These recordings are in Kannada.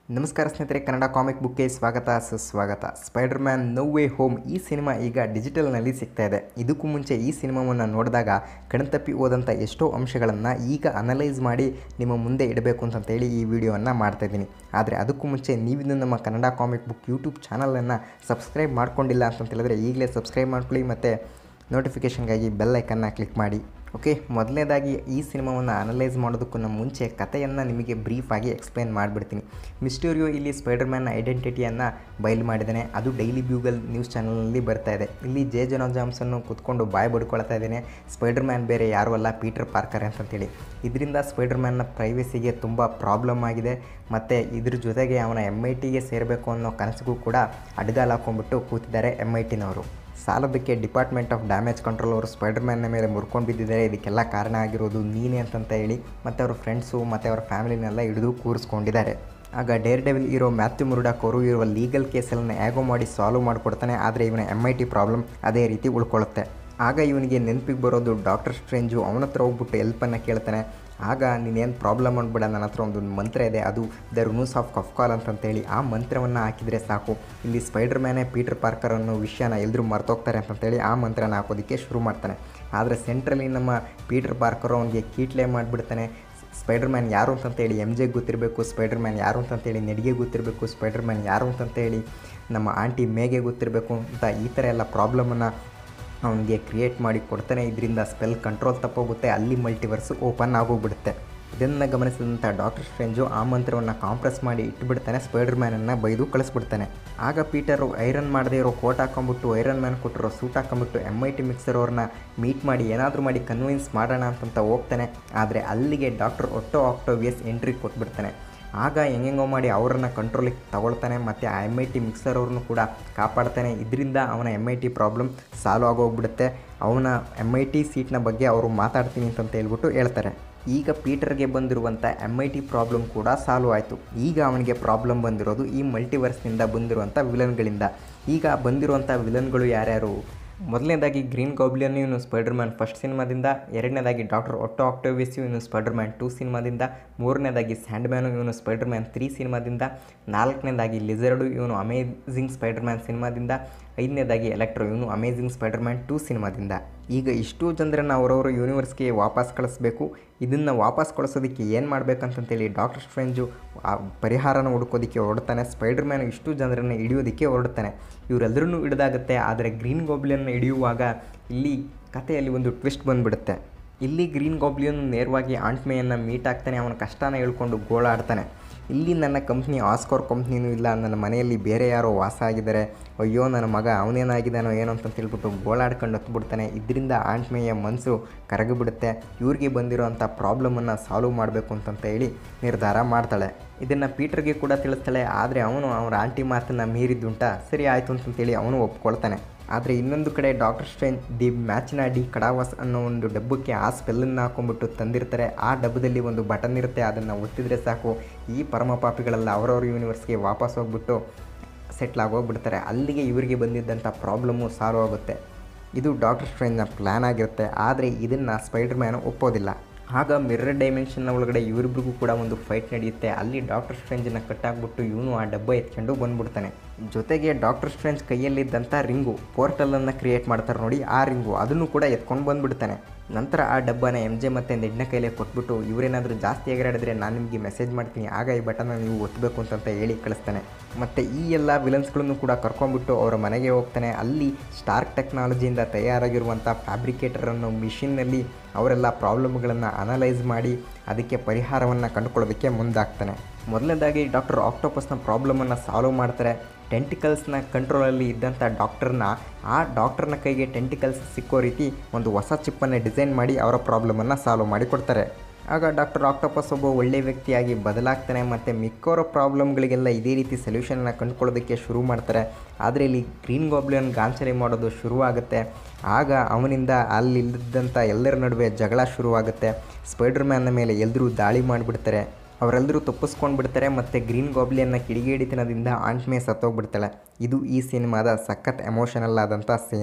ನಮಸ್ಕಾರ ಸ್ನೇಹಿತರೆ ಕನ್ನಡ ಕಾಮಿಕ್ ಬುಕ್ಗೆ ಸ್ವಾಗತ ಸುಸ್ವಾಗತ Spider Man No Way Home ಈ ಸಿನಿಮಾ ಈಗ ಡಿಜಿಟಲ್ನಲ್ಲಿ ಸಿಗ್ತಾ ಇದೆ ಇದಕ್ಕೂ ಮುಂಚೆ ಈ ಸಿನಿಮಾವನ್ನು ನೋಡಿದಾಗ ಕಣ್ತಪ್ಪಿ ಹೋದಂಥ ಎಷ್ಟೋ ಅಂಶಗಳನ್ನು ಈಗ ಅನಲೈಸ್ ಮಾಡಿ ನಿಮ್ಮ ಮುಂದೆ ಇಡಬೇಕು ಅಂತಂತೇಳಿ ಈ ವಿಡಿಯೋವನ್ನು ಮಾಡ್ತಾಯಿದ್ದೀನಿ ಆದರೆ ಅದಕ್ಕೂ ಮುಂಚೆ ನೀವಿನ್ನು ನಮ್ಮ ಕನ್ನಡ ಕಾಮಿಕ್ ಬುಕ್ ಯೂಟ್ಯೂಬ್ ಚಾನಲನ್ನು ಸಬ್ಸ್ಕ್ರೈಬ್ ಮಾಡ್ಕೊಂಡಿಲ್ಲ ಅಂತ ಹೇಳಿದ್ರೆ ಈಗಲೇ ಸಬ್ಸ್ಕ್ರೈಬ್ ಮಾಡ್ಕೊಳ್ಳಿ ಮತ್ತು ನೋಟಿಫಿಕೇಷನ್ಗಾಗಿ ಬೆಲ್ ಐಕನ್ನ ಕ್ಲಿಕ್ ಮಾಡಿ ಓಕೆ ಮೊದಲನೇದಾಗಿ ಈ ಸಿನಿಮಾವನ್ನು ಅನಲೈಸ್ ಮಾಡೋದಕ್ಕೂ ಮುಂಚೆ ಕಥೆಯನ್ನು ನಿಮಗೆ ಬ್ರೀಫಾಗಿ ಎಕ್ಸ್ಪ್ಲೈನ್ ಮಾಡಿಬಿಡ್ತೀನಿ ಮಿಸ್ಟೋರಿಯೋ ಇಲ್ಲಿ ಸ್ಪೈಡರ್ ಮ್ಯಾನ್ ಐಡೆಂಟಿಟಿಯನ್ನು ಬಯಲು ಮಾಡಿದ್ದಾನೆ ಅದು ಡೈಲಿ ಬ್ಯೂಗಲ್ ನ್ಯೂಸ್ ಚಾನಲ್ನಲ್ಲಿ ಬರ್ತಾ ಇದೆ ಇಲ್ಲಿ ಜೆ ಜನೋ ಜಾಮ್ಸನ್ನು ಕುತ್ಕೊಂಡು ಬಾಯ್ ಬಡ್ಕೊಳ್ತಾ ಇದ್ದೇನೆ ಸ್ಪೈಡರ್ ಮ್ಯಾನ್ ಬೇರೆ ಯಾರೂ ಅಲ್ಲ ಪೀಟರ್ ಪಾರ್ಕರ್ ಅಂತಂತೇಳಿ ಇದರಿಂದ ಸ್ಪೈಡರ್ ಮ್ಯಾನ್ನ ಪ್ರೈವೇಸಿಗೆ ತುಂಬ ಪ್ರಾಬ್ಲಮ್ ಆಗಿದೆ ಮತ್ತು ಇದ್ರ ಜೊತೆಗೆ ಅವನ ಎಮ್ ಐ ಟಿಗೆ ಸೇರಬೇಕು ಅನ್ನೋ ಕನಸಿಗೂ ಕೂಡ ಅಡ್ಗಾಲ್ ಹಾಕೊಂಡ್ಬಿಟ್ಟು ಕೂತಿದ್ದಾರೆ ಎಮ್ ಐ ಟಿನವರು ಸಾಲದಕ್ಕೆ ಡಿಪಾರ್ಟ್ಮೆಂಟ್ ಆಫ್ ಡ್ಯಾಮೇಜ್ ಕಂಟ್ರೋಲ್ ಅವರು ಸ್ಪೈಡರ್ ಮ್ಯಾನ್ನ ಮೇಲೆ ಮುರ್ಕೊಂಡು ಬಿದ್ದಿದ್ದಾರೆ ಇದಕ್ಕೆಲ್ಲ ಕಾರಣ ಆಗಿರೋದು ನೀನೇ ಅಂತಂತ ಹೇಳಿ ಮತ್ತು ಅವ್ರ ಫ್ರೆಂಡ್ಸು ಮತ್ತು ಅವ್ರ ಫ್ಯಾಮಿಲಿನೆಲ್ಲ ಹಿಡಿದು ಕೂರಿಸ್ಕೊಂಡಿದ್ದಾರೆ ಆಗ ಡೇರ್ ಡೆವಿಲ್ ಇರೋ ಮ್ಯಾಥ್ಯೂ ಮುರುಡಾಕ್ ಅವರು ಇರುವ ಲೀಗಲ್ ಕೇಸನ್ನು ಹೇಗೋ ಮಾಡಿ ಸಾಲ್ವ್ ಮಾಡಿಕೊಡ್ತಾನೆ ಆದರೆ ಇವನ ಎಮ್ ಐ ಟಿ ಪ್ರಾಬ್ಲಮ್ ಅದೇ ರೀತಿ ಉಳ್ಕೊಳ್ಳುತ್ತೆ ಆಗ ಇವನಿಗೆ ನೆನಪಿಗೆ ಬರೋದು ಡಾಕ್ಟರ್ ಸ್ಟ್ರೇಂಜು ಅವನ ಹತ್ರ ಹೋಗ್ಬಿಟ್ಟು ಹೆಲ್ಪನ್ನು ಕೇಳ್ತಾನೆ ಆಗ ನೀನೇನು ಪ್ರಾಬ್ಲಮ್ ಅಂದ್ಬಿಡ ನನ್ನ ಹತ್ರ ಒಂದು ಮಂತ್ರ ಇದೆ ಅದು ದ ರುನೂಸ್ ಆಫ್ ಕಫ್ಕಾಲ್ ಅಂತಂತೇಳಿ ಆ ಮಂತ್ರವನ್ನು ಹಾಕಿದರೆ ಸಾಕು ಇಲ್ಲಿ ಸ್ಪೈಡರ್ ಮ್ಯಾನೇ ಪೀಟರ್ ಪಾರ್ಕರ್ ಅನ್ನೋ ವಿಷಯನ ಎಲ್ಲರೂ ಮರ್ತೋಗ್ತಾರೆ ಅಂತಂತೇಳಿ ಆ ಮಂತ್ರನ ಹಾಕೋದಕ್ಕೆ ಶುರು ಮಾಡ್ತಾನೆ ಆದರೆ ಸೆಂಟ್ರಲ್ಲಿ ನಮ್ಮ ಪೀಟರ್ ಪಾರ್ಕರ್ ಅವನಿಗೆ ಕೀಟ್ಲೆ ಮಾಡಿಬಿಡ್ತಾನೆ ಸ್ಪೈಡರ್ ಮ್ಯಾನ್ ಯಾರು ಅಂತಂತೇಳಿ ಎಮ್ ಜೆಗೆ ಗೊತ್ತಿರಬೇಕು ಸ್ಪೈಡರ್ ಮ್ಯಾನ್ ಯಾರು ಅಂತಂತೇಳಿ ನಡಿಗೆ ಗೊತ್ತಿರಬೇಕು ಸ್ಪೈಡರ್ ಮ್ಯಾನ್ ಯಾರು ಅಂತಂತೇಳಿ ನಮ್ಮ ಆಂಟಿ ಮೇಗೆ ಗೊತ್ತಿರಬೇಕು ಅಂತ ಈ ಥರ ಎಲ್ಲ ಪ್ರಾಬ್ಲಮನ್ನು ಅವನಿಗೆ ಕ್ರಿಯೇಟ್ ಮಾಡಿ ಕೊಡ್ತಾನೆ ಇದರಿಂದ ಸ್ಪೆಲ್ ಕಂಟ್ರೋಲ್ ತಪ್ಪೋಗುತ್ತೆ ಅಲ್ಲಿ ಮಲ್ಟಿವರ್ಸ್ ಓಪನ್ ಆಗೋಗ್ಬಿಡುತ್ತೆ ಇದನ್ನು ಗಮನಿಸಿದಂಥ ಡಾಕ್ಟರ್ ಸ್ಟ್ರೇಂಜು ಆ ಮಂತ್ರವನ್ನು ಕಾಂಪ್ರೆಸ್ ಮಾಡಿ ಇಟ್ಬಿಡ್ತಾನೆ ಸ್ಪೈಡರ್ ಮ್ಯಾನನ್ನು ಬೈದು ಕಳಿಸ್ಬಿಡ್ತಾನೆ ಆಗ ಪೀಟರು ಐರನ್ ಮಾಡದೇ ಇರೋ ಕೋಟ್ ಹಾಕೊಂಬಿಟ್ಟು ಐರನ್ ಮ್ಯಾನ್ ಕೊಟ್ಟಿರೋ ಸೂಟ್ ಹಾಕೊಂಬಿಟ್ಟು ಎಮ್ ಐ ಟಿ ಮಿಕ್ಸರ್ ಅವ್ರನ್ನ ಮೀಟ್ ಮಾಡಿ ಏನಾದರೂ ಮಾಡಿ ಕನ್ವಿನ್ಸ್ ಮಾಡೋಣ ಅಂತಂತ ಹೋಗ್ತಾನೆ ಆದರೆ ಅಲ್ಲಿಗೆ ಡಾಕ್ಟರ್ ಒಟ್ಟೋ ಆಕ್ಟೋವಿಯಸ್ ಎಂಟ್ರಿ ಕೊಟ್ಬಿಡ್ತಾನೆ ಆಗ ಹೆಂಗೆಂಗೋ ಮಾಡಿ ಅವರನ್ನು ಕಂಟ್ರೋಲಿಗೆ ತಗೊಳ್ತಾನೆ ಮತ್ತು ಆ ಎಮ್ ಐ ಟಿ ಮಿಕ್ಸರ್ ಅವ್ರನ್ನೂ ಕೂಡ ಕಾಪಾಡ್ತಾನೆ ಇದರಿಂದ ಅವನ M I T problem solve ಆಗೋಗ್ಬಿಡುತ್ತೆ ಅವನ ಎಮ್ ಐ ಟಿ ಸೀಟ್ನ ಬಗ್ಗೆ ಅವರು ಮಾತಾಡ್ತೀನಿ ಅಂತಂತ ಹೇಳ್ಬಿಟ್ಟು ಹೇಳ್ತಾರೆ ಈಗ ಪೀಟರ್ಗೆ ಬಂದಿರುವಂಥ ಎಮ್ ಐ ಟಿ ಪ್ರಾಬ್ಲಮ್ ಕೂಡ ಸಾಲ್ವ್ ಆಯಿತು ಈಗ ಅವನಿಗೆ ಪ್ರಾಬ್ಲಮ್ ಬಂದಿರೋದು ಈ ಮಲ್ಟಿವರ್ಸ್ನಿಂದ ಬಂದಿರುವಂಥ ವಿಲನ್ಗಳಿಂದ ಈಗ ಬಂದಿರುವಂಥ ವಿಲನ್ಗಳು ಯಾರ್ಯಾರು ಮೊದಲನೇದಾಗಿ ಗ್ರೀನ್ ಗಾಬ್ಲಿಯನ್ ಇವನು ಸ್ಪೈಡರ್ ಮ್ಯಾನ್ ಫಸ್ಟ್ ಸಿನಿಮಾದಿಂದ ಎರಡನೇದಾಗಿ ಡಾಕ್ಟರ್ ಒಟ್ಟೋ ಆಕ್ಟೋವಿಸ್ ಇವನು ಸ್ಪೈಡರ್ ಮ್ಯಾನ್ ಟೂ ಸಿನಿಮಾದಿಂದ ಮೂರನೇದಾಗಿ ಸ್ಯಾಂಡ್ ಮ್ಯಾನು ಇವನು ಸ್ಪೈಡರ್ ಮ್ಯಾನ್ ತ್ರೀ ಸಿನಿಮಾದಿಂದ ನಾಲ್ಕನೇದಾಗಿ ಲಿಸರ್ಡು ಇವನು ಅಮೇಝಿಂಗ್ ಸ್ಪೈಡರ್ ಮ್ಯಾನ್ ಸಿನಿಮಾದಿಂದ ಐದನೇದಾಗಿ ಎಲೆಕ್ಟ್ರೋ ಇವನು ಅಮೇಝಿಂಗ್ ಸ್ಪೈಡರ್ ಮ್ಯಾನ್ ಟೂ ಸಿನಿಮಾದಿಂದ ಈಗ ಇಷ್ಟೂ ಜನರನ್ನು ಅವರವರು ಯೂನಿವರ್ಸ್ಗೆ ವಾಪಸ್ ಕಳಿಸ್ಬೇಕು ಇದನ್ನು ವಾಪಸ್ ಕಳಿಸೋದಕ್ಕೆ ಏನು ಮಾಡಬೇಕಂತಂತೇಳಿ ಡಾಕ್ಟರ್ ಸ್ಟ್ರೇಂಜು ಆ ಪರಿಹಾರನ ಹುಡ್ಕೋದಕ್ಕೆ ಹೊರಡ್ತಾನೆ ಸ್ಪೈಡರ್ ಮ್ಯಾನ್ ಇಷ್ಟು ಜನರನ್ನು ಹಿಡಿಯೋದಕ್ಕೆ ಹೊರಡ್ತಾನೆ ಇವರೆಲ್ಲರೂ ಹಿಡಿದಾಗುತ್ತೆ ಆದರೆ ಗ್ರೀನ್ ಗೋಬ್ಲಿಯನ್ನು ಹಿಡಿಯುವಾಗ ಇಲ್ಲಿ ಕಥೆಯಲ್ಲಿ ಒಂದು ಟ್ವಿಸ್ಟ್ ಬಂದುಬಿಡುತ್ತೆ ಇಲ್ಲಿ ಗ್ರೀನ್ ಗೋಬ್ಲಿಯನ್ ನೇರವಾಗಿ ಆಂಟ್ಮೆಯನ್ನು ಮೀಟ್ ಆಗ್ತಾನೆ ಅವನ ಕಷ್ಟನ ಹೇಳ್ಕೊಂಡು ಗೋಳಾಡ್ತಾನೆ ಇಲ್ಲಿ ನನ್ನ ಕಂಪ್ನಿ ಆಸ್ಕೋರ್ ಕಂಪ್ನಿನೂ ಇಲ್ಲ ನನ್ನ ಮನೆಯಲ್ಲಿ ಬೇರೆ ಯಾರೋ ವಾಸ ಆಗಿದ್ದಾರೆ ಅಯ್ಯೋ ನನ್ನ ಮಗ ಅವನೇನಾಗಿದ್ದಾನೋ ಏನೋ ಅಂತ ತಿಳ್ಬಿಟ್ಟು ಗೋಳಾಡ್ಕೊಂಡು ಹತ್ಬಿಡ್ತಾನೆ ಇದರಿಂದ ಆಂಟ್ಮೆಯ ಮನಸ್ಸು ಕರಗಿಬಿಡುತ್ತೆ ಇವ್ರಿಗೆ ಬಂದಿರೋಂಥ ಪ್ರಾಬ್ಲಮನ್ನು ಸಾಲ್ವ್ ಮಾಡಬೇಕು ಅಂತಂತ ಹೇಳಿ ನಿರ್ಧಾರ ಮಾಡ್ತಾಳೆ ಇದನ್ನು ಪೀಟರ್ಗೆ ಕೂಡ ತಿಳಿಸ್ತಾಳೆ ಆದರೆ ಅವನು ಅವ್ರ ಆಂಟಿ ಮಾತನ್ನು ಮೀರಿದ್ದುಂಟ ಸರಿ ಆಯಿತು ಅಂತಂತೇಳಿ ಅವನು ಒಪ್ಕೊಳ್ತಾನೆ ಆದರೆ ಇನ್ನೊಂದು ಕಡೆ ಡಾಕ್ಟರ್ ಸ್ಟ್ರೇಂಜ್ ದಿ ಮ್ಯಾಚಿನ ಡಿ ಕಡಾವಸ್ ಅನ್ನೋ ಒಂದು ಡಬ್ಬಕ್ಕೆ ಆ ಸ್ಪೆಲ್ಲನ್ನು ಹಾಕೊಂಡ್ಬಿಟ್ಟು ತಂದಿರ್ತಾರೆ ಆ ಡಬ್ಬದಲ್ಲಿ ಒಂದು ಬಟನ್ ಇರುತ್ತೆ ಅದನ್ನು ಒತ್ತಿದ್ರೆ ಸಾಕು ಈ ಪರಮಪಾಪಿಗಳೆಲ್ಲ ಅವರವ್ರ ಯೂನಿವರ್ಸ್ಗೆ ವಾಪಸ್ ಹೋಗ್ಬಿಟ್ಟು ಸೆಟ್ಲ್ ಆಗೋಗ್ಬಿಡ್ತಾರೆ ಅಲ್ಲಿಗೆ ಇವರಿಗೆ ಬಂದಿದ್ದಂಥ ಪ್ರಾಬ್ಲಮ್ಮು ಸಾಲ್ವ್ ಆಗುತ್ತೆ ಇದು ಡಾಕ್ಟರ್ ಸ್ಟ್ರೇಂಜ್ನ ಪ್ಲ್ಯಾನ್ ಆಗಿರುತ್ತೆ ಆದರೆ ಇದನ್ನು ಸ್ಪೈಡರ್ ಮ್ಯಾನ್ ಒಪ್ಪೋದಿಲ್ಲ ಆಗ ಮಿರ್ರರ್ ಡೈಮೆನ್ಷನ್ನ ಒಳಗಡೆ ಇವರಿಬ್ರಿಗೂ ಕೂಡ ಒಂದು ಫೈಟ್ ನಡೆಯುತ್ತೆ ಅಲ್ಲಿ ಡಾಕ್ಟರ್ ಸ್ಟ್ರೇಂಜನ್ನು ಕಟ್ಟಾಕ್ಬಿಟ್ಟು ಇವನು ಆ ಡಬ್ಬ ಎತ್ಕೊಂಡು ಬಂದ್ಬಿಡ್ತಾನೆ ಜೊತೆಗೆ ಡಾಕ್ಟರ್ ಸ್ಟ್ರೇಂಜ್ ಕೈಯಲ್ಲಿದ್ದಂಥ ರಿಂಗು ಪೋರ್ಟಲನ್ನು ಕ್ರಿಯೇಟ್ ಮಾಡ್ತಾರೆ ನೋಡಿ ಆ ರಿಂಗು ಅದನ್ನು ಕೂಡ ಎತ್ಕೊಂಡು ಬಂದ್ಬಿಡ್ತಾನೆ ನಂತರ ಆ ಡಬ್ಬನ ಎಮ್ ಜೆ ಮತ್ತು ನೆಡ್ನ ಕೈಲೇ ಕೊಟ್ಬಿಟ್ಟು ಇವರೇನಾದರೂ ಜಾಸ್ತಿ ಎಗರಾಡಿದ್ರೆ ನಾನು ನಿಮಗೆ ಮೆಸೇಜ್ ಮಾಡ್ತೀನಿ ಆಗ ಈ ಬಟನ್ನ ನೀವು ಒತ್ತಬೇಕು ಅಂತಂತ ಹೇಳಿ ಕಳಿಸ್ತಾನೆ ಮತ್ತು ಈ ಎಲ್ಲ ವಿಲನ್ಸ್ಗಳನ್ನು ಕೂಡ ಕರ್ಕೊಂಡ್ಬಿಟ್ಟು ಅವರ ಮನೆಗೆ ಹೋಗ್ತಾನೆ ಅಲ್ಲಿ ಸ್ಟಾರ್ಕ್ ಟೆಕ್ನಾಲಜಿಯಿಂದ ತಯಾರಾಗಿರುವಂಥ ಫ್ಯಾಬ್ರಿಕೇಟರ್ ಅನ್ನೋ ಮಿಷಿನ್ನಲ್ಲಿ ಅವರೆಲ್ಲ ಪ್ರಾಬ್ಲಮ್ಗಳನ್ನು ಅನಲೈಸ್ ಮಾಡಿ ಅದಕ್ಕೆ ಪರಿಹಾರವನ್ನು ಕಂಡುಕೊಳ್ಳೋದಕ್ಕೆ ಮುಂದಾಗ್ತಾನೆ ಮೊದಲನೇದಾಗಿ ಡಾಕ್ಟರ್ ಆಕ್ಟೋಪಸ್ನ ಪ್ರಾಬ್ಲಮನ್ನು ಸಾಲ್ವ್ ಮಾಡ್ತಾರೆ ಟೆಂಟಿಕಲ್ಸ್ನ ಕಂಟ್ರೋಲಲ್ಲಿ ಇದ್ದಂಥ ಡಾಕ್ಟರ್ನ ಆ ಡಾಕ್ಟರ್ನ ಕೈಗೆ ಟೆಂಟಿಕಲ್ಸ್ ಸಿಕ್ಕೋ ರೀತಿ ಒಂದು ಹೊಸ ಚಿಪ್ಪನ್ನು ಡಿಸೈನ್ ಮಾಡಿ ಅವರ ಪ್ರಾಬ್ಲಮನ್ನು ಸಾಲ್ವ್ ಮಾಡಿ ಕೊಡ್ತಾರೆ ಆಗ ಡಾಕ್ಟರ್ ಆಕ್ಟೋಪಸ್ ಒಬ್ಬ ಒಳ್ಳೆಯ ವ್ಯಕ್ತಿಯಾಗಿ ಬದಲಾಗ್ತಾನೆ ಮತ್ತು ಮಿಕ್ಕೋರ ಪ್ರಾಬ್ಲಮ್ಗಳಿಗೆಲ್ಲ ಇದೇ ರೀತಿ ಸೊಲ್ಯೂಷನ್ನ ಕಂಡುಕೊಳ್ಳೋದಕ್ಕೆ ಶುರು ಮಾಡ್ತಾರೆ ಆದರೆ ಇಲ್ಲಿ ಗ್ರೀನ್ ಗಾಬ್ಲಿಯನ್ ಗಾಂಚಲಿ ಮಾಡೋದು ಶುರುವಾಗುತ್ತೆ ಆಗ ಅವನಿಂದ ಅಲ್ಲಿದ್ದಂಥ ಎಲ್ಲರ ನಡುವೆ ಜಗಳ ಶುರುವಾಗುತ್ತೆ ಸ್ಪೈಡರ್ ಮ್ಯಾನ್ನ ಮೇಲೆ ಎಲ್ಲರೂ ದಾಳಿ ಮಾಡಿಬಿಡ್ತಾರೆ ಅವರೆಲ್ಲರೂ ತಪ್ಪಿಸ್ಕೊಂಡು ಬಿಡ್ತಾರೆ ಮತ್ತು ಗ್ರೀನ್ ಗಾಬ್ಲಿಯನ್ನ ಕಿಡಿಗೇಡಿತನದಿಂದ ಆಂಟ್ಮೆ ಸತ್ತೋಗ್ಬಿಡ್ತಾಳೆ ಇದು ಈ ಸಿನಿಮಾದ ಸಖತ್ ಎಮೋಷನಲ್ ಆದಂಥ ಸೀನು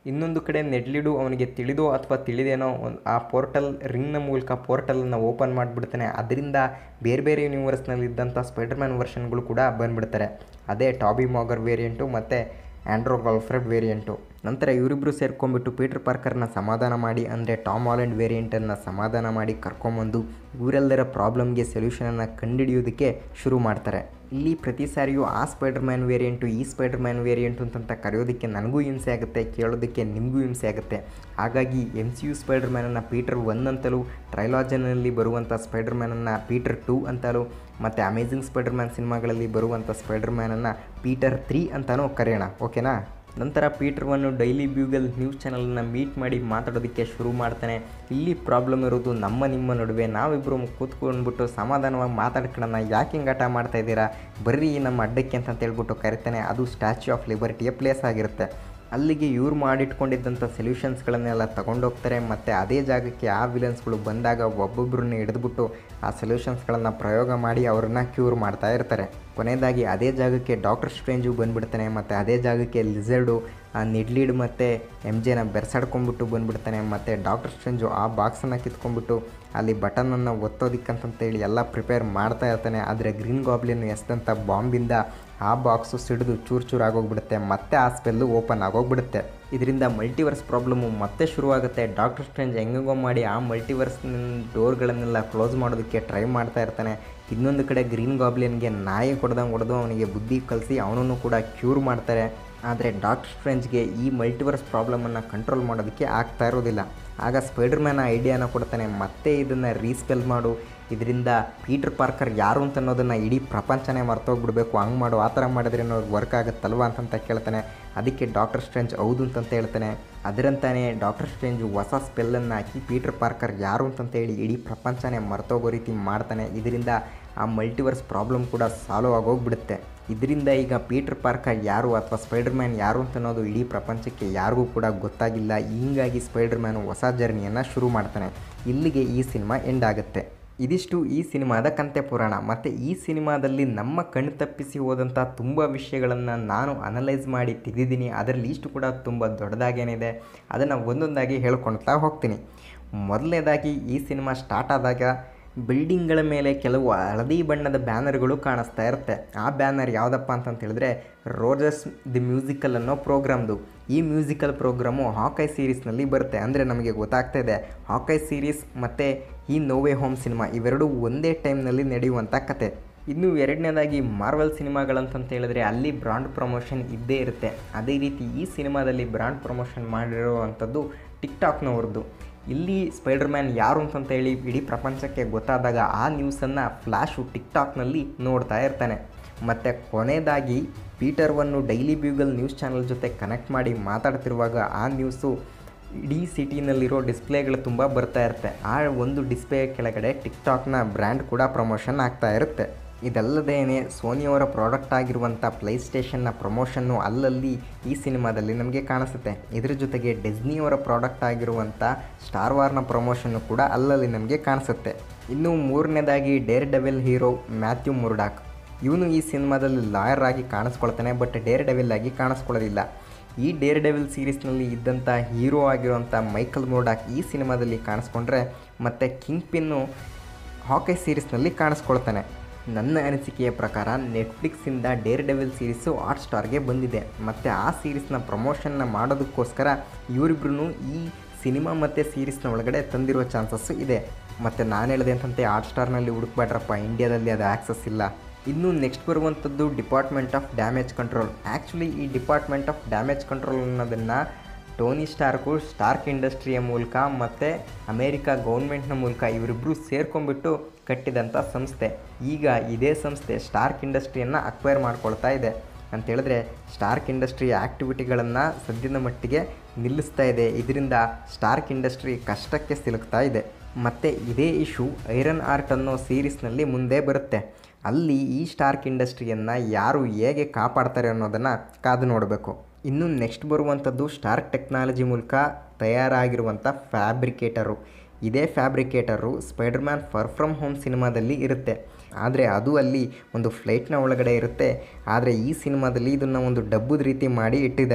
ಇನ್ನೊಂದು ಕಡೆ ನೆಡ್ಲಿಡು ಅವನಿಗೆ ತಿಳಿದೋ ಅಥವಾ ತಿಳಿದೇನೋ ಒಂದು ಆ ಪೋರ್ಟಲ್ ರಿಂಗ್ನ ಮೂಲಕ ಪೋರ್ಟಲನ್ನು ಓಪನ್ ಮಾಡಿಬಿಡ್ತಾನೆ ಅದರಿಂದ ಬೇರೆ ಬೇರೆ ಯೂನಿವರ್ಸ್ನಲ್ಲಿ ಇದ್ದಂಥ ಸ್ಪೈಡರ್ಮ್ಯಾನ್ ವರ್ಷನ್ಗಳು ಕೂಡ ಬಂದುಬಿಡ್ತಾರೆ ಅದೇ ಟಾಬಿ ಮಾಗರ್ ವೇರಿಯಂಟು ಮತ್ತು ಆ್ಯಂಡ್ರೋ ಗಾಲ್ಫ್ರೆಡ್ ವೇರಿಯಂಟು ನಂತರ ಇವರಿಬ್ಬರು ಸೇರ್ಕೊಂಡ್ಬಿಟ್ಟು ಪೀಟರ್ ಪಾರ್ಕರ್ನ ಸಮಾಧಾನ ಮಾಡಿ ಅಂದರೆ ಟಾಮ್ ಹಾಲೆಂಡ್ ವೇರಿಯಂಟನ್ನು ಸಮಾಧಾನ ಮಾಡಿ ಕರ್ಕೊಂಬಂದು ಇವರೆಲ್ಲರ ಪ್ರಾಬ್ಲಮ್ಗೆ ಸೊಲ್ಯೂಷನನ್ನು ಕಂಡುಹಿಡಿಯೋದಕ್ಕೆ ಶುರು ಮಾಡ್ತಾರೆ ಇಲ್ಲಿ ಪ್ರತಿ ಸಾರಿಯೂ ಆ ಸ್ಪೈಡರ್ ಮ್ಯಾನ್ ವೇರಿಯಂಟು ಈ ಸ್ಪೈಡರ್ ಮ್ಯಾನ್ ವೇರಿಯಂಟು ಅಂತಂತ ಕರೆಯೋದಕ್ಕೆ ನನಗೂ ಹಿಂಸೆ ಆಗುತ್ತೆ ಕೇಳೋದಕ್ಕೆ ನಿಮಗೂ ಹಿಂಸೆ ಆಗುತ್ತೆ ಹಾಗಾಗಿ ಎಮ್ ಸಿ ಯು ಸ್ಪೈಡರ್ ಮ್ಯಾನನ್ನು ಪೀಟರ್ ಒನ್ ಅಂತಲೂ ಟ್ರೈಲಾಜನಲ್ಲಿ ಬರುವಂಥ ಸ್ಪೈಡರ್ ಮ್ಯಾನನ್ನು ಪೀಟರ್ ಟೂ ಅಂತಲೂ ಮತ್ತು ಅಮೇಝಿಂಗ್ ಸ್ಪೈಡರ್ ಮ್ಯಾನ್ ಸಿನಿಮಾಗಳಲ್ಲಿ ಬರುವಂಥ ಸ್ಪೈಡರ್ ಮ್ಯಾನನ್ನು ಪೀಟರ್ ತ್ರೀ ಅಂತಲೂ ಕರೆಯೋಣ ಓಕೆನಾ ನಂತರ ಪೀಟರ್ವನ್ನು ಡೈಲಿ ಬ್ಯೂಗಲ್ ನ್ಯೂಸ್ ಚಾನಲನ್ನು ಮೀಟ್ ಮಾಡಿ ಮಾತಾಡೋದಕ್ಕೆ ಶುರು ಮಾಡ್ತಾನೆ ಇಲ್ಲಿ ಪ್ರಾಬ್ಲಮ್ ಇರೋದು ನಮ್ಮ ನಿಮ್ಮ ನಡುವೆ ನಾವಿಬ್ಬರು ಕೂತ್ಕೊಂಡ್ಬಿಟ್ಟು ಸಮಾಧಾನವಾಗಿ ಮಾತಾಡ್ಕೊಳ್ಳೋಣ ಯಾಕೆ ಹಿಂಗೆ ಆಟ ಮಾಡ್ತಾ ಇದ್ದೀರಾ ಬರ್ರಿ ನಮ್ಮ ಅಡ್ಡಕ್ಕೆ ಅಂತ ಹೇಳ್ಬಿಟ್ಟು ಕರಿತಾನೆ ಅದು ಸ್ಟ್ಯಾಚ್ಯೂ ಆಫ್ ಲಿಬರ್ಟಿಯ ಪ್ಲೇಸ್ ಆಗಿರುತ್ತೆ ಅಲ್ಲಿಗೆ ಇವ್ರು ಮಾಡಿಟ್ಕೊಂಡಿದ್ದಂಥ ಸೊಲ್ಯೂಷನ್ಸ್ಗಳನ್ನೆಲ್ಲ ತಗೊಂಡೋಗ್ತಾರೆ ಮತ್ತು ಅದೇ ಜಾಗಕ್ಕೆ ಆ ವಿಲನ್ಸ್ಗಳು ಬಂದಾಗ ಒಬ್ಬೊಬ್ಬರನ್ನ ಹಿಡಿದ್ಬಿಟ್ಟು ಆ ಸೊಲ್ಯೂಷನ್ಸ್ಗಳನ್ನು ಪ್ರಯೋಗ ಮಾಡಿ ಅವ್ರನ್ನ ಕ್ಯೂರ್ ಮಾಡ್ತಾ ಇರ್ತಾರೆ ಕೊನೆಯದಾಗಿ ಅದೇ ಜಾಗಕ್ಕೆ ಡಾಕ್ಟರ್ ಸ್ಟ್ರೇಂಜು ಬಂದುಬಿಡ್ತಾನೆ ಮತ್ತು ಅದೇ ಜಾಗಕ್ಕೆ ಲಿಸರ್ಡು ಆ ನಿಡ್ಲೀಡ್ ಮತ್ತು ಎಮ್ ಜೆನ ಬೆರ್ಸಾಡ್ಕೊಂಡ್ಬಿಟ್ಟು ಬಂದುಬಿಡ್ತಾನೆ ಮತ್ತು ಡಾಕ್ಟರ್ ಸ್ಟ್ರೇಂಜು ಆ ಬಾಕ್ಸನ್ನು ಕಿತ್ಕೊಂಡ್ಬಿಟ್ಟು ಅಲ್ಲಿ ಬಟನನ್ನು ಒತ್ತೋದಿಕ್ಕಂತಂತೇಳಿ ಎಲ್ಲ ಪ್ರಿಪೇರ್ ಮಾಡ್ತಾ ಇರ್ತಾನೆ ಆದರೆ ಗ್ರೀನ್ ಗಾಬ್ಲಿನ್ ಎಸ್ದಂಥ ಬಾಂಬಿಂದ ಆ ಬಾಕ್ಸು ಸಿಡಿದು ಚೂರು ಚೂರು ಆಗೋಗ್ಬಿಡುತ್ತೆ ಮತ್ತೆ ಆ ಸ್ಪೆಲ್ಲು ಓಪನ್ ಆಗೋಗ್ಬಿಡುತ್ತೆ ಇದರಿಂದ ಮಲ್ಟಿವರ್ಸ್ ಪ್ರಾಬ್ಲಮ್ಮು ಮತ್ತೆ ಶುರುವಾಗುತ್ತೆ ಡಾಕ್ಟರ್ ಸ್ಟ್ರೇಂಜ್ ಹೆಂಗೋ ಮಾಡಿ ಆ ಮಲ್ಟಿವರ್ಸ್ ಡೋರ್ಗಳನ್ನೆಲ್ಲ ಕ್ಲೋಸ್ ಮಾಡೋದಕ್ಕೆ ಟ್ರೈ ಮಾಡ್ತಾ ಇರ್ತಾನೆ ಇನ್ನೊಂದು ಕಡೆ ಗ್ರೀನ್ ಗಾಬ್ಲಿನ್ಗೆ ನಾಯಿ ಕೊಡ್ದಂಗೆ ಹೊಡೆದು ಅವನಿಗೆ ಬುದ್ಧಿ ಕಲಿಸಿ ಅವನನ್ನು ಕೂಡ ಕ್ಯೂರ್ ಮಾಡ್ತಾರೆ ಆದರೆ ಡಾಕ್ಟರ್ ಸ್ಟ್ರೇಂಜ್ಗೆ ಈ ಮಲ್ಟಿವರ್ಸ್ ಪ್ರಾಬ್ಲಮನ್ನು ಕಂಟ್ರೋಲ್ ಮಾಡೋದಕ್ಕೆ ಆಗ್ತಾ ಇರೋದಿಲ್ಲ ಆಗ ಸ್ಪೈಡರ್ ಮ್ಯಾನ್ ಐಡಿಯಾನ ಕೊಡ್ತಾನೆ ಮತ್ತೆ ಇದನ್ನು ರೀಸ್ಪೆಲ್ ಮಾಡು ಇದರಿಂದ ಪೀಟರ್ ಪಾರ್ಕರ್ ಯಾರು ಅಂತ ಅನ್ನೋದನ್ನು ಇಡೀ ಪ್ರಪಂಚನೇ ಮರ್ತೋಗ್ಬಿಡ್ಬೇಕು ಹಂಗೆ ಮಾಡು ಆ ಥರ ಮಾಡಿದ್ರೆ ಅವ್ರಿಗೆ ವರ್ಕ್ ಆಗುತ್ತಲ್ವ ಅಂತಂತ ಕೇಳ್ತಾನೆ ಅದಕ್ಕೆ ಡಾಕ್ಟರ್ ಸ್ಟ್ರೇಂಜ್ ಹೌದು ಅಂತಂತ ಹೇಳ್ತಾನೆ ಅದರಂತಾನೆ ಡಾಕ್ಟರ್ ಸ್ಟ್ರೇಂಜ್ ಹೊಸ ಸ್ಪೆಲ್ಲನ್ನು ಹಾಕಿ ಪೀಟರ್ ಪಾರ್ಕರ್ ಯಾರು ಅಂತಂತ ಹೇಳಿ ಇಡೀ ಪ್ರಪಂಚನೇ ಮರ್ತೋಗೋ ರೀತಿ ಮಾಡ್ತಾನೆ ಇದರಿಂದ ಆ ಮಲ್ಟಿವರ್ಸ್ ಪ್ರಾಬ್ಲಮ್ ಕೂಡ ಸಾಲ್ವ್ ಆಗೋಗ್ಬಿಡುತ್ತೆ ಇದರಿಂದ ಈಗ ಪೀಟರ್ ಪಾರ್ಕರ್ ಯಾರು ಅಥವಾ ಸ್ಪೈಡರ್ ಮ್ಯಾನ್ ಯಾರು ಅಂತ ಅನ್ನೋದು ಇಡೀ ಪ್ರಪಂಚಕ್ಕೆ ಯಾರಿಗೂ ಕೂಡ ಗೊತ್ತಾಗಿಲ್ಲ ಹೀಗಾಗಿ ಸ್ಪೈಡರ್ ಮ್ಯಾನ್ ಹೊಸ ಜರ್ನಿಯನ್ನು ಶುರು ಮಾಡ್ತಾನೆ ಇಲ್ಲಿಗೆ ಈ ಸಿನಿಮಾ ಎಂಡ್ ಆಗುತ್ತೆ ಇದಿಷ್ಟು ಈ ಸಿನಿಮಾದ ಕಂತೆ ಪುರಾಣ ಮತ್ತು ಈ ಸಿನಿಮಾದಲ್ಲಿ ನಮ್ಮ ಕಣ್ಣು ತಪ್ಪಿಸಿ ಹೋದಂಥ ತುಂಬ ವಿಷಯಗಳನ್ನು ನಾನು ಅನಲೈಸ್ ಮಾಡಿ ತೆಗೆದಿದ್ದೀನಿ ಅದರಲ್ಲಿ ಇಷ್ಟು ಕೂಡ ತುಂಬ ದೊಡ್ಡದಾಗೇನಿದೆ ಅದನ್ನು ಒಂದೊಂದಾಗಿ ಹೇಳ್ಕೊಳ್ತಾ ಹೋಗ್ತೀನಿ ಮೊದಲನೇದಾಗಿ ಈ ಸಿನಿಮಾ ಸ್ಟಾರ್ಟ್ ಆದಾಗ ಬಿಲ್ಡಿಂಗ್ಗಳ ಮೇಲೆ ಕೆಲವು ಹಳದಿ ಬಣ್ಣದ ಬ್ಯಾನರ್ಗಳು ಕಾಣಿಸ್ತಾ ಇರುತ್ತೆ ಆ ಬ್ಯಾನರ್ ಯಾವುದಪ್ಪ ಅಂತಂತ ಹೇಳಿದ್ರೆ ರೋಜಸ್ ದಿ ಮ್ಯೂಸಿಕಲ್ ಅನ್ನೋ ಪ್ರೋಗ್ರಾಮ್ದು ಈ ಮ್ಯೂಸಿಕಲ್ ಪ್ರೋಗ್ರಾಮು ಹಾಕೈ ಸೀರೀಸ್ನಲ್ಲಿ ಬರುತ್ತೆ ಅಂದರೆ ನಮಗೆ ಗೊತ್ತಾಗ್ತಾ ಇದೆ ಹಾಕೈ ಸೀರೀಸ್ ಮತ್ತು ಈ ನೋವೆ ಹೋಮ್ ಸಿನಿಮಾ ಇವೆರಡೂ ಒಂದೇ ಟೈಮ್ನಲ್ಲಿ ನಡೆಯುವಂಥ ಕತೆ ಇನ್ನು ಎರಡನೇದಾಗಿ ಮಾರ್ವಲ್ ಸಿನಿಮಾಗಳಂತಂತ ಹೇಳಿದ್ರೆ ಅಲ್ಲಿ ಬ್ರಾಂಡ್ ಪ್ರಮೋಷನ್ ಇದ್ದೇ ಇರುತ್ತೆ ಅದೇ ರೀತಿ ಈ ಸಿನಿಮಾದಲ್ಲಿ ಬ್ರಾಂಡ್ ಪ್ರಮೋಷನ್ ಮಾಡಿರುವಂಥದ್ದು ಟಿಕ್ಟಾಕ್ನವ್ರದ್ದು ಇಲ್ಲಿ ಸ್ಪೈಡರ್ ಮ್ಯಾನ್ ಯಾರು ಅಂತಂತ ಹೇಳಿ ಇಡೀ ಪ್ರಪಂಚಕ್ಕೆ ಗೊತ್ತಾದಾಗ ಆ ನ್ಯೂಸನ್ನು ಫ್ಲ್ಯಾಶು ಟಿಕ್ಟಾಕ್ನಲ್ಲಿ ನೋಡ್ತಾ ಇರ್ತಾನೆ ಮತ್ತು ಕೊನೆಯದಾಗಿ ಪೀಟರ್ವನ್ನು ಡೈಲಿ ಬ್ಯೂಗಲ್ ನ್ಯೂಸ್ ಚಾನಲ್ ಜೊತೆ ಕನೆಕ್ಟ್ ಮಾಡಿ ಮಾತಾಡ್ತಿರುವಾಗ ಆ ನ್ಯೂಸು ಇಡೀ ಸಿಟಿನಲ್ಲಿರೋ ಡಿಸ್ಪ್ಲೇಗಳು ತುಂಬ ಬರ್ತಾ ಇರುತ್ತೆ ಆ ಒಂದು ಡಿಸ್ಪ್ಲೇ ಕೆಳಗಡೆ ಟಿಕ್ಟಾಕ್ನ ಬ್ರ್ಯಾಂಡ್ ಕೂಡ ಪ್ರಮೋಷನ್ ಆಗ್ತಾ ಇರುತ್ತೆ ಇದಲ್ಲದೇನೆ ಸೋನಿಯವರ ಪ್ರಾಡಕ್ಟ್ ಆಗಿರುವಂಥ ಪ್ಲೇಸ್ಟೇಷನ್ನ ಪ್ರಮೋಷನ್ನು ಅಲ್ಲಲ್ಲಿ ಈ ಸಿನಿಮಾದಲ್ಲಿ ನಮಗೆ ಕಾಣಿಸುತ್ತೆ ಇದ್ರ ಜೊತೆಗೆ ಡಿಸ್ನಿಯವರ ಪ್ರಾಡಕ್ಟ್ ಆಗಿರುವಂಥ ಸ್ಟಾರ್ ವಾರ್ನ ಪ್ರಮೋಷನ್ನು ಕೂಡ ಅಲ್ಲಲ್ಲಿ ನಮಗೆ ಕಾಣಿಸುತ್ತೆ ಇನ್ನು ಮೂರನೇದಾಗಿ Daredevil hero Matthew Murdock ಇವನು ಈ ಸಿನಿಮಾದಲ್ಲಿ ಲಾಯರ್ ಆಗಿ ಕಾಣಿಸ್ಕೊಳ್ತಾನೆ ಬಟ್ ಡೇರ್ ಡೆವಿಲ್ ಆಗಿ ಕಾಣಿಸ್ಕೊಳ್ಳೋದಿಲ್ಲ ಈ ಡೇರ್ ಡೆವಿಲ್ ಸೀರೀಸ್ನಲ್ಲಿ ಇದ್ದಂಥ ಹೀರೋ ಆಗಿರುವಂಥ ಮೈಕಲ್ ಮೋರ್ಡಾಕ್ ಈ ಸಿನಿಮಾದಲ್ಲಿ ಕಾಣಿಸ್ಕೊಂಡ್ರೆ ಮತ್ತು ಕಿಂಗ್ ಪಿನ್ನು ಹಾಕೈ ಸೀರೀಸ್ನಲ್ಲಿ ಕಾಣಿಸ್ಕೊಳ್ತಾನೆ ನನ್ನ ಅನಿಸಿಕೆಯ ಪ್ರಕಾರ ನೆಟ್ಫ್ಲಿಕ್ಸಿಂದ ಡೇರ್ ಡೆವಿಲ್ ಸೀರೀಸು ಹಾಟ್ ಸ್ಟಾರ್ಗೆ ಬಂದಿದೆ ಮತ್ತು ಆ ಸೀರೀಸ್ನ ಪ್ರಮೋಷನ್ನ ಮಾಡೋದಕ್ಕೋಸ್ಕರ ಇವರಿಬ್ರು ಈ ಸಿನಿಮಾ ಮತ್ತು ಸೀರೀಸ್ನ ಒಳಗಡೆ ತಂದಿರೋ ಚಾನ್ಸಸ್ಸು ಇದೆ ಮತ್ತು ನಾನು ಹೇಳಿದೆ ಅಂತಂತೆ ಹಾಟ್ ಸ್ಟಾರ್ನಲ್ಲಿ ಹುಡುಕ್ಬೇಡ್ರಪ್ಪ ಇಂಡಿಯಾದಲ್ಲಿ ಅದು ಆ್ಯಕ್ಸಸ್ ಇಲ್ಲ ಇನ್ನು ನೆಕ್ಸ್ಟ್ ಬರುವಂಥದ್ದು department of damage control actually ಈ ಡಿಪಾರ್ಟ್ಮೆಂಟ್ ಆಫ್ ಡ್ಯಾಮೇಜ್ ಕಂಟ್ರೋಲ್ ಅನ್ನೋದನ್ನು ಟೋನಿ ಸ್ಟಾರ್ಕು ಸ್ಟಾರ್ಕ್ ಇಂಡಸ್ಟ್ರಿಯ ಮೂಲಕ ಮತ್ತು ಅಮೇರಿಕಾ ಗೌರ್ಮೆಂಟ್ನ ಮೂಲಕ ಇವರಿಬ್ಬರು ಸೇರ್ಕೊಂಡ್ಬಿಟ್ಟು ಕಟ್ಟಿದಂಥ ಸಂಸ್ಥೆ ಈಗ ಇದೇ ಸಂಸ್ಥೆ ಸ್ಟಾರ್ಕ್ ಇಂಡಸ್ಟ್ರಿಯನ್ನು ಅಕ್ವೈರ್ ಮಾಡ್ಕೊಳ್ತಾ ಇದೆ ಅಂತ ಹೇಳಿದ್ರೆ ಸ್ಟಾರ್ಕ್ ಇಂಡಸ್ಟ್ರಿಯ ಆ್ಯಕ್ಟಿವಿಟಿಗಳನ್ನು ಸದ್ಯದ ಮಟ್ಟಿಗೆ ನಿಲ್ಲಿಸ್ತಾ ಇದೆ ಇದರಿಂದ ಸ್ಟಾರ್ಕ್ ಇಂಡಸ್ಟ್ರಿ ಕಷ್ಟಕ್ಕೆ ಸಿಲುಕ್ತಾ ಇದೆ ಮತ್ತು ಇದೇ ಇಶ್ಯೂ ಐರನ್ ಆರ್ಟ್ ಅನ್ನೋ ಸೀರೀಸ್ನಲ್ಲಿ ಮುಂದೆ ಬರುತ್ತೆ ಅಲ್ಲಿ ಈ ಸ್ಟಾರ್ಕ್ ಇಂಡಸ್ಟ್ರಿಯನ್ನು ಯಾರು ಹೇಗೆ ಕಾಪಾಡ್ತಾರೆ ಅನ್ನೋದನ್ನು ಕಾದು ನೋಡಬೇಕು ಇನ್ನು ನೆಕ್ಸ್ಟ್ ಬರುವಂಥದ್ದು ಸ್ಟಾರ್ಕ್ ಟೆಕ್ನಾಲಜಿ ಮೂಲಕ ತಯಾರಾಗಿರುವಂಥ ಫ್ಯಾಬ್ರಿಕೇಟರು ಇದೇ fabricator Spider Man Far From Home ಸಿನಿಮಾದಲ್ಲಿ ಇರುತ್ತೆ ಆದರೆ ಅದು ಅಲ್ಲಿ ಒಂದು ಫ್ಲೈಟ್ನ ಒಳಗಡೆ ಇರುತ್ತೆ ಆದರೆ ಈ ಸಿನಿಮಾದಲ್ಲಿ ಇದನ್ನು ಒಂದು ಡಬ್ಬದ ರೀತಿ ಮಾಡಿ ಇಟ್ಟಿದ್ದಾರೆ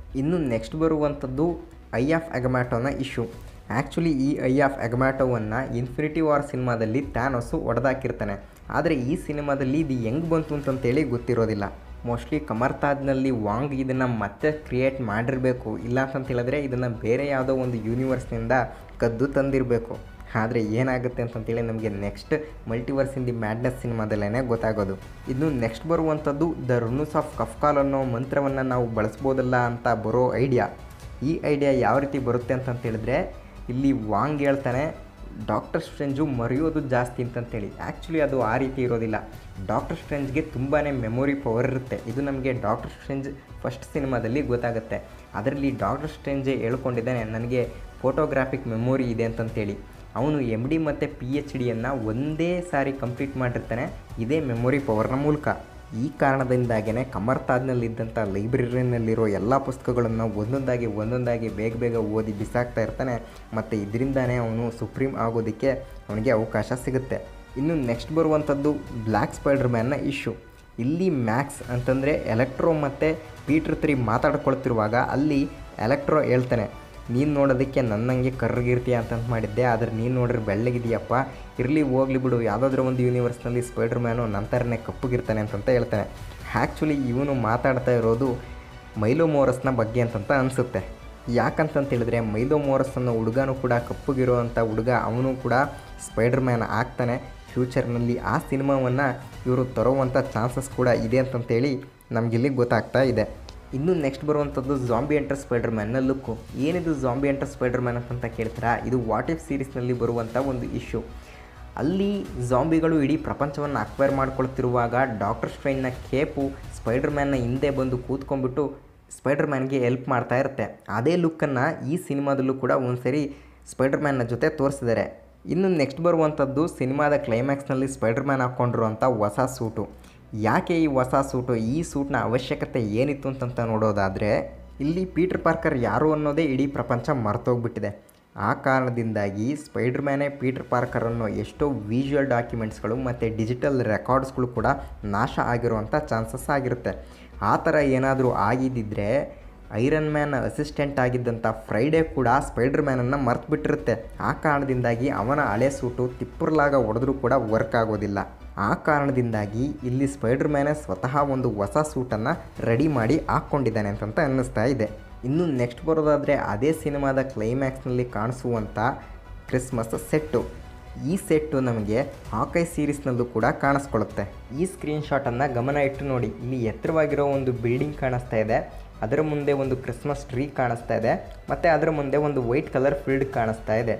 ಇನ್ನು ನೆಕ್ಸ್ಟ್ ಬರುವಂಥದ್ದು ಐ ಆಫ್ ಅಗಮ್ಯಾಟೋನ ಇಶ್ಯೂ ಆ್ಯಕ್ಚುಲಿ ಈ ಐ ಆಫ್ ಅಗಮ್ಯಾಟೋವನ್ನು ಇನ್ಫಿನಿಟಿ ವಾರ್ ಸಿನಿಮಾದಲ್ಲಿ ಥ್ಯಾನೋಸು ಒಡೆದಾಕಿರ್ತಾನೆ ಆದರೆ ಈ ಸಿನಿಮಾದಲ್ಲಿ ಇದು ಹೆಂಗೆ ಬಂತು ಅಂತಂತೇಳಿ ಗೊತ್ತಿರೋದಿಲ್ಲ ಮೋಸ್ಟ್ಲಿ ಕಮರ್ತಾಜ್ನಲ್ಲಿ ವಾಂಗ್ ಇದನ್ನು ಮತ್ತೆ ಕ್ರಿಯೇಟ್ ಮಾಡಿರಬೇಕು ಇಲ್ಲ ಅಂತ ಹೇಳಿದ್ರೆ ಇದನ್ನು ಬೇರೆ ಯಾವುದೋ ಒಂದು ಯೂನಿವರ್ಸ್ನಿಂದ ಕದ್ದು ತಂದಿರಬೇಕು ಆದರೆ ಏನಾಗುತ್ತೆ ಅಂತಂತೇಳಿ ನಮಗೆ next multiverse in the madness ಸಿನಿಮಾದಲ್ಲೇ ಗೊತ್ತಾಗೋದು ಇನ್ನು ನೆಕ್ಸ್ಟ್ ಬರುವಂಥದ್ದು ದ ರುನೂಸ್ ಆಫ್ ಕಫ್ಕಾಲ್ ಅನ್ನೋ ಮಂತ್ರವನ್ನು ನಾವು ಬಳಸ್ಬೋದಲ್ಲ ಅಂತ ಬರೋ ಐಡಿಯಾ ಈ ಐಡಿಯಾ ಯಾವ ರೀತಿ ಬರುತ್ತೆ ಅಂತಂತ ಹೇಳಿದ್ರೆ ಇಲ್ಲಿ ವಾಂಗ್ ಹೇಳ್ತಾನೆ ಡಾಕ್ಟರ್ ಸ್ಟ್ರೆಂಜು ಮರೆಯೋದು ಜಾಸ್ತಿ ಅಂತಂತೇಳಿ ಆ್ಯಕ್ಚುಲಿ ಅದು ಆ ರೀತಿ ಇರೋದಿಲ್ಲ ಡಾಕ್ಟರ್ ಸ್ಟ್ರೆಂಜ್ಗೆ ತುಂಬಾ ಮೆಮೊರಿ ಪವರ್ ಇರುತ್ತೆ ಇದು ನಮಗೆ ಡಾಕ್ಟರ್ ಸ್ಟ್ರೆಂಜ್ ಫಸ್ಟ್ ಸಿನಿಮಾದಲ್ಲಿ ಗೊತ್ತಾಗುತ್ತೆ ಅದರಲ್ಲಿ ಡಾಕ್ಟರ್ ಸ್ಟ್ರೆಂಜ್ ಹೇಳ್ಕೊಂಡಿದ್ದಾನೆ ನನಗೆ ಫೋಟೋಗ್ರಾಫಿಕ್ ಮೆಮೊರಿ ಇದೆ ಅಂತಂತೇಳಿ ಅವನು ಎಮ್ ಡಿ ಮತ್ತು ಪಿ ಎಚ್ ಡಿಯನ್ನು ಒಂದೇ ಸಾರಿ ಕಂಪ್ಲೀಟ್ ಮಾಡಿರ್ತಾನೆ ಇದೇ ಮೆಮೊರಿ ಪವರ್ನ ಮೂಲಕ ಈ ಕಾರಣದಿಂದಾಗೇ ಕಮರ್ತಾಜ್ನಲ್ಲಿದ್ದಂಥ ಲೈಬ್ರರಿನಲ್ಲಿರೋ ಎಲ್ಲ ಪುಸ್ತಕಗಳನ್ನು ಒಂದೊಂದಾಗಿ ಒಂದೊಂದಾಗಿ ಬೇಗ ಬೇಗ ಓದಿ ಬಿಸಾಕ್ತಾ ಇರ್ತಾನೆ ಮತ್ತು ಇದರಿಂದಾನೇ ಅವನು ಸುಪ್ರೀಂ ಆಗೋದಕ್ಕೆ ಅವನಿಗೆ ಅವಕಾಶ ಸಿಗುತ್ತೆ ಇನ್ನು ನೆಕ್ಸ್ಟ್ ಬರುವಂಥದ್ದು ಬ್ಲ್ಯಾಕ್ ಸ್ಪೈಡರ್ ಮ್ಯಾನ್ನ ಇಶ್ಯೂ ಇಲ್ಲಿ ಮ್ಯಾಕ್ಸ್ ಅಂತಂದರೆ ಎಲೆಕ್ಟ್ರೋ ಮತ್ತು ಪೀಟ್ರ್ ತ್ರೀ ಮಾತಾಡ್ಕೊಳ್ತಿರುವಾಗ ಅಲ್ಲಿ ಎಲೆಕ್ಟ್ರೋ ಹೇಳ್ತಾನೆ ನೀನು ನೋಡೋದಕ್ಕೆ ನನ್ನಂಗೆ ಕರ್ರಗಿರ್ತೀಯ ಅಂತಂತ ಮಾಡಿದ್ದೆ ಆದರೆ ನೀನು ನೋಡ್ರಿ ಬೆಳ್ಳಗಿದೆಯಪ್ಪ ಇರಲಿ ಹೋಗ್ಲಿ ಬಿಡು ಯಾವುದಾದ್ರೂ ಒಂದು ಯೂನಿವರ್ಸ್ನಲ್ಲಿ ಸ್ಪೈಡರ್ ಮ್ಯಾನು ನಂತರನೇ ಕಪ್ಪಗಿರ್ತಾನೆ ಅಂತಂತ ಹೇಳ್ತಾನೆ ಆ್ಯಕ್ಚುಲಿ ಇವನು ಮಾತಾಡ್ತಾ ಇರೋದು ಮೈಲೋ ಮೋರಸ್ನ ಬಗ್ಗೆ ಅಂತಂತ ಅನಿಸುತ್ತೆ ಯಾಕಂತಂತ ಹೇಳಿದ್ರೆ ಮೈಲೋ ಮೋರಸ್ ಅನ್ನೋ ಹುಡುಗನೂ ಕೂಡ ಕಪ್ಪಗಿರೋ ಅಂಥ ಹುಡುಗ ಅವನು ಕೂಡ ಸ್ಪೈಡರ್ ಮ್ಯಾನ್ ಆಗ್ತಾನೆ ಫ್ಯೂಚರ್ನಲ್ಲಿ ಆ ಸಿನಿಮಾವನ್ನು ಇವರು ತರುವಂಥ ಚಾನ್ಸಸ್ ಕೂಡ ಇದೆ ಅಂತಂತೇಳಿ ನಮಗಿಲ್ಲಿ ಗೊತ್ತಾಗ್ತಾ ಇದೆ ಇನ್ನು ನೆಕ್ಸ್ಟ್ ಬರುವಂಥದ್ದು ಜಾಂಬಿ ಎಂಟರ್ ಸ್ಪೈಡರ್ ಮ್ಯಾನ್ನ ಲುಕ್ಕು ಏನಿದು ಜಾಂಬಿ ಎಂಟರ್ ಸ್ಪೈಡರ್ ಮ್ಯಾನ್ ಅಂತಂತ ಕೇಳ್ತೀರಾ ಇದು ವಾಟ್ ಇಫ್ ಸೀರೀಸ್ನಲ್ಲಿ ಬರುವಂಥ ಒಂದು ಇಶ್ಯೂ ಅಲ್ಲಿ ಜಾಂಬಿಗಳು ಇಡೀ ಪ್ರಪಂಚವನ್ನು ಅಕ್ವೈರ್ ಮಾಡ್ಕೊಳ್ತಿರುವಾಗ ಡಾಕ್ಟರ್ ಸ್ಟ್ರೈನ್ನ ಕೇಪು ಸ್ಪೈಡರ್ ಮ್ಯಾನ್ನ ಹಿಂದೆ ಬಂದು ಕೂತ್ಕೊಂಡ್ಬಿಟ್ಟು ಸ್ಪೈಡರ್ ಮ್ಯಾನ್ಗೆ ಹೆಲ್ಪ್ ಮಾಡ್ತಾ ಇರುತ್ತೆ ಅದೇ ಲುಕ್ಕನ್ನು ಈ ಸಿನಿಮಾದಲ್ಲೂ ಕೂಡ ಒಂದ್ಸರಿ ಸ್ಪೈಡರ್ ಮ್ಯಾನ್ನ ಜೊತೆ ತೋರಿಸಿದ್ದಾರೆ ಇನ್ನು ನೆಕ್ಸ್ಟ್ ಬರುವಂಥದ್ದು ಸಿನಿಮಾದ ಕ್ಲೈಮ್ಯಾಕ್ಸ್ನಲ್ಲಿ ಸ್ಪೈಡರ್ ಮ್ಯಾನ್ ಹಾಕ್ಕೊಂಡಿರುವಂಥ ಹೊಸ ಸೂಟು ಯಾಕೆ ಈ ಹೊಸ ಸೂಟು ಈ ಸೂಟ್ನ ಅವಶ್ಯಕತೆ ಏನಿತ್ತು ಅಂತಂತ ನೋಡೋದಾದರೆ ಇಲ್ಲಿ ಪೀಟರ್ ಪಾರ್ಕರ್ ಯಾರು ಅನ್ನೋದೇ ಇಡೀ ಪ್ರಪಂಚ ಮರ್ತೋಗ್ಬಿಟ್ಟಿದೆ ಆ ಕಾರಣದಿಂದಾಗಿ ಸ್ಪೈಡರ್ ಮ್ಯಾನೇ ಪೀಟರ್ ಪಾರ್ಕರ್ ಅನ್ನೋ ಎಷ್ಟೋ ವಿಜುವಲ್ ಡಾಕ್ಯುಮೆಂಟ್ಸ್ಗಳು ಮತ್ತು ಡಿಜಿಟಲ್ ರೆಕಾರ್ಡ್ಸ್ಗಳು ಕೂಡ ನಾಶ ಆಗಿರುವಂಥ ಚಾನ್ಸಸ್ ಆಗಿರುತ್ತೆ ಆ ಥರ ಏನಾದರೂ ಆಗಿದ್ದಿದ್ರೆ ಐರನ್ ಮ್ಯಾನ್ ಅಸಿಸ್ಟೆಂಟ್ ಆಗಿದ್ದಂಥ ಫ್ರೈಡೇ ಕೂಡ ಸ್ಪೈಡರ್ ಮ್ಯಾನನ್ನು ಮರ್ತುಬಿಟ್ಟಿರುತ್ತೆ ಆ ಕಾರಣದಿಂದಾಗಿ ಅವನ ಹಳೆ ಸೂಟು ತಿಪ್ಪುರ್ಲಾಗ ಹೊಡೆದ್ರೂ ಕೂಡ ವರ್ಕ್ ಆಗೋದಿಲ್ಲ ಆ ಕಾರಣದಿಂದಾಗಿ ಇಲ್ಲಿ ಸ್ಪೈಡರ್ ಮ್ಯಾನೇ ಸ್ವತಃ ಒಂದು ಹೊಸ ಸೂಟನ್ನು ರೆಡಿ ಮಾಡಿ ಹಾಕ್ಕೊಂಡಿದ್ದಾನೆ ಅಂತಂತ ಅನ್ನಿಸ್ತಾ ಇದೆ ಇನ್ನು ನೆಕ್ಸ್ಟ್ ಬರೋದಾದರೆ ಅದೇ ಸಿನಿಮಾದ ಕ್ಲೈಮ್ಯಾಕ್ಸ್ನಲ್ಲಿ ಕಾಣಿಸುವಂಥ ಕ್ರಿಸ್ಮಸ್ ಸೆಟ್ಟು ಈ ಸೆಟ್ಟು ನಮಗೆ ಹಾಕೈ ಸೀರೀಸ್ನಲ್ಲೂ ಕೂಡ ಕಾಣಿಸ್ಕೊಳ್ಳುತ್ತೆ ಈ ಸ್ಕ್ರೀನ್ಶಾಟನ್ನು ಗಮನ ಇಟ್ಟು ನೋಡಿ ಇಲ್ಲಿ ಎತ್ತರವಾಗಿರೋ ಒಂದು ಬಿಲ್ಡಿಂಗ್ ಕಾಣಿಸ್ತಾ ಇದೆ ಅದರ ಮುಂದೆ ಒಂದು ಕ್ರಿಸ್ಮಸ್ ಟ್ರೀ ಕಾಣಿಸ್ತಾ ಇದೆ ಮತ್ತು ಅದರ ಮುಂದೆ ಒಂದು ವೈಟ್ ಕಲರ್ ಫೀಲ್ಡ್ ಕಾಣಿಸ್ತಾ ಇದೆ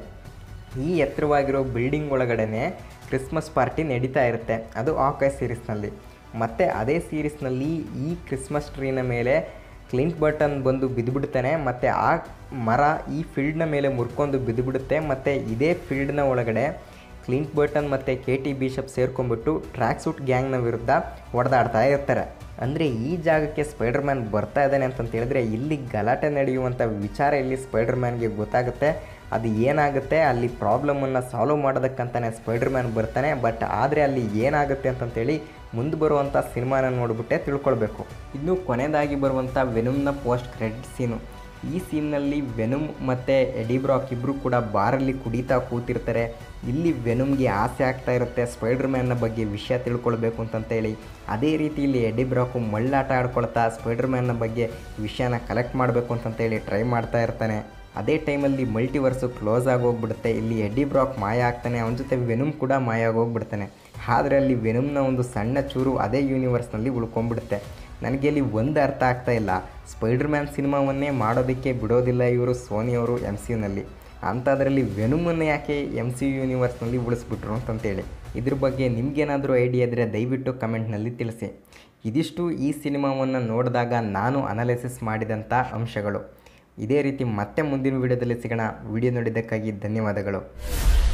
ಈ ಎತ್ತರವಾಗಿರೋ ಬಿಲ್ಡಿಂಗ್ ಒಳಗಡೆ ಕ್ರಿಸ್ಮಸ್ ಪಾರ್ಟಿ ನಡೀತಾ ಇರುತ್ತೆ ಅದು ಆಕೈ ಸೀರೀಸ್ನಲ್ಲಿ ಮತ್ತು ಅದೇ ಸೀರೀಸ್ನಲ್ಲಿ ಈ ಕ್ರಿಸ್ಮಸ್ ಟ್ರೀನ ಮೇಲೆ ಕ್ಲಿಂಟ್ ಬಟನ್ ಬಂದು ಬಿದ್ದುಬಿಡ್ತಾನೆ ಮತ್ತು ಆ ಮರ ಈ ಫೀಲ್ಡ್ನ ಮೇಲೆ ಮುರ್ಕೊಂಡು ಬಿದ್ದುಬಿಡುತ್ತೆ ಮತ್ತು ಇದೇ ಫೀಲ್ಡ್ನ ಒಳಗಡೆ ಕ್ಲಿಂಟ್ ಬರ್ಟನ್ ಮತ್ತು ಕೆ ಟಿ ಬಿಷಪ್ ಸೇರ್ಕೊಂಡ್ಬಿಟ್ಟು ಟ್ರ್ಯಾಕ್ ಸೂಟ್ ಗ್ಯಾಂಗ್ನ ವಿರುದ್ಧ ಹೊಡೆದಾಡ್ತಾ ಇರ್ತಾರೆ ಅಂದರೆ ಈ ಜಾಗಕ್ಕೆ ಸ್ಪೈಡರ್ ಮ್ಯಾನ್ ಬರ್ತಾ ಇದ್ದಾನೆ ಅಂತಂತ ಹೇಳಿದ್ರೆ ಇಲ್ಲಿ ಗಲಾಟೆ ನಡೆಯುವಂಥ ವಿಚಾರ ಇಲ್ಲಿ ಸ್ಪೈಡರ್ ಮ್ಯಾನ್ಗೆ ಗೊತ್ತಾಗುತ್ತೆ ಅದು ಏನಾಗುತ್ತೆ ಅಲ್ಲಿ ಪ್ರಾಬ್ಲಮನ್ನು ಸಾಲ್ವ್ ಮಾಡೋದಕ್ಕಂತಾನೆ ಸ್ಪೈಡರ್ ಮ್ಯಾನ್ ಬರ್ತಾನೆ ಬಟ್ ಆದರೆ ಅಲ್ಲಿ ಏನಾಗುತ್ತೆ ಅಂತಂತೇಳಿ ಮುಂದೆ ಬರುವಂಥ ಸಿನಿಮಾನ ನೋಡಿಬಿಟ್ಟೆ ತಿಳ್ಕೊಳ್ಬೇಕು ಇನ್ನು ಕೊನೆಯದಾಗಿ ಬರುವಂಥ ವೆನುಮ್ನ ಪೋಸ್ಟ್ ಕ್ರೆಡಿಟ್ ಸೀನು ಈ ಸೀನ್ನಲ್ಲಿ ವೆನುಮ್ ಮತ್ತು ಎಡಿಬ್ರಾಕ್ ಇಬ್ಬರು ಕೂಡ ಬಾರಲ್ಲಿ ಕುಡಿತಾ ಕೂತಿರ್ತಾರೆ ಇಲ್ಲಿ ವೆನುಮ್ಗೆ ಆಸೆ ಆಗ್ತಾ ಇರುತ್ತೆ ಸ್ಪೈಡರ್ ಮ್ಯಾನ್ನ ಬಗ್ಗೆ ವಿಷಯ ತಿಳ್ಕೊಳ್ಬೇಕು ಅಂತಂತೇಳಿ ಅದೇ ರೀತಿ ಇಲ್ಲಿ ಎಡಿಬ್ರಾಕು ಮಳ್ಳಾಟ ಆಡ್ಕೊಳ್ತಾ ಸ್ಪೈಡರ್ ಮ್ಯಾನ್ನ ಬಗ್ಗೆ ವಿಷಯನ ಕಲೆಕ್ಟ್ ಮಾಡಬೇಕು ಅಂತಂತೇಳಿ ಟ್ರೈ ಮಾಡ್ತಾ ಇರ್ತಾನೆ ಅದೇ ಟೈಮಲ್ಲಿ ಮಲ್ಟಿವರ್ಸು ಕ್ಲೋಸ್ ಆಗೋಗ್ಬಿಡುತ್ತೆ ಇಲ್ಲಿ ಎಡ್ಡಿ ಬ್ರಾಕ್ ಮಾಯ ಆಗ್ತಾನೆ ಅವನ ಜೊತೆ ವೆನುಮ್ ಕೂಡ ಮಾಯ ಆಗೋಗ್ಬಿಡ್ತಾನೆ ಆದರೆ ಅಲ್ಲಿ ವೆನುಮ್ನ ಒಂದು ಸಣ್ಣ ಚೂರು ಅದೇ ಯೂನಿವರ್ಸ್ನಲ್ಲಿ ಉಳ್ಕೊಂಡ್ಬಿಡುತ್ತೆ ನನಗೆ ಇಲ್ಲಿ ಒಂದು ಅರ್ಥ ಆಗ್ತಾ ಇಲ್ಲ ಸ್ಪೈಡರ್ ಮ್ಯಾನ್ ಸಿನಿಮಾವನ್ನೇ ಮಾಡೋದಕ್ಕೆ ಬಿಡೋದಿಲ್ಲ ಇವರು ಸೋನಿಯವರು ಎಮ್ ಸಿ ಯುನಲ್ಲಿ ಅಂಥದ್ರಲ್ಲಿ ವೆನುಮನ್ನು ಯಾಕೆ ಎಮ್ ಸಿ ಯು ಯೂನಿವರ್ಸ್ನಲ್ಲಿ ಉಳಿಸ್ಬಿಟ್ರು ಅಂತಂತೇಳಿ ಇದ್ರ ಬಗ್ಗೆ ನಿಮಗೇನಾದರೂ ಐಡಿಯಾ ಇದ್ದರೆ ದಯವಿಟ್ಟು ಕಮೆಂಟ್ನಲ್ಲಿ ತಿಳಿಸಿ ಇದಿಷ್ಟು ಈ ಸಿನಿಮಾವನ್ನು ನೋಡಿದಾಗ ನಾನು ಅನಾಲಿಸಿಸ್ ಮಾಡಿದಂಥ ಅಂಶಗಳು ಇದೇ ರೀತಿ ಮತ್ತೆ ಮುಂದಿನ ವಿಡಿಯೋದಲ್ಲಿ ಸಿಗೋಣ ವಿಡಿಯೋ ನೋಡಿದ್ದಕ್ಕಾಗಿ ಧನ್ಯವಾದಗಳು